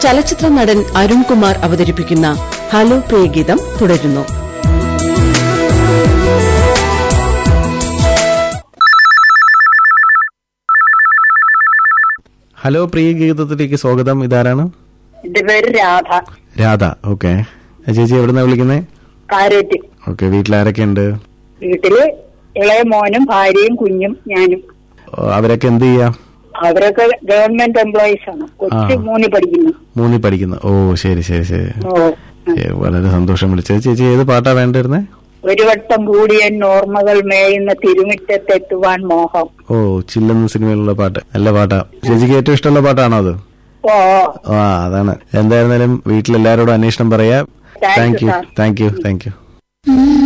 ചലച്ചിത്ര നടൻ അരുൺകുമാർ അവതരിപ്പിക്കുന്ന ഹലോ പ്രിയഗീതം തുടരുന്നു ഹലോ പ്രിയ ഗീതത്തിലേക്ക് സ്വാഗതം ഇതാരാണ് എന്റെ പേര് രാധ രാധ ഓക്കെ ചേച്ചി എവിടുന്നാ വിളിക്കുന്നേ കാരേറ്റ് ഓക്കെ വീട്ടിലാരൊക്കെ ഉണ്ട് വീട്ടില് ഇളയ മോനും ഭാര്യയും കുഞ്ഞും ഞാനും അവരൊക്കെ എന്ത് ചെയ്യാ അവരൊക്കെ ഗവൺമെന്റ് എംപ്ലോയീസ് ആണ് കൊച്ചു ആ. മൂന്നി പഠിക്കുന്നു മൂന്നി പഠിക്കുന്നു ഓ ശരി ശരി ശരി ഓ ഏ, വളരെ സന്തോഷം വിളിച്ചത് ചേച്ചി ഏത് പാട്ടാ വേണ്ടിയിരുന്നേ ഒരു വട്ടം കൂടിയ ഓർമ്മകൾ മേയുന്ന തിരുമിറ്റത്തെത്തുവാൻ മോഹം ഓ ചില്ലെന്ന സിനിമയിലുള്ള പാട്ട് നല്ല പാട്ടാ ചേച്ചിക്ക് ഏറ്റവും ഇഷ്ടമുള്ള പാട്ടാണോ അത് ഓ ആ അതാണ് എന്തായിരുന്നാലും വീട്ടിലെല്ലാരോടും അന്വേഷണം പറയാ Thank thank you, you sir. Thank you thank U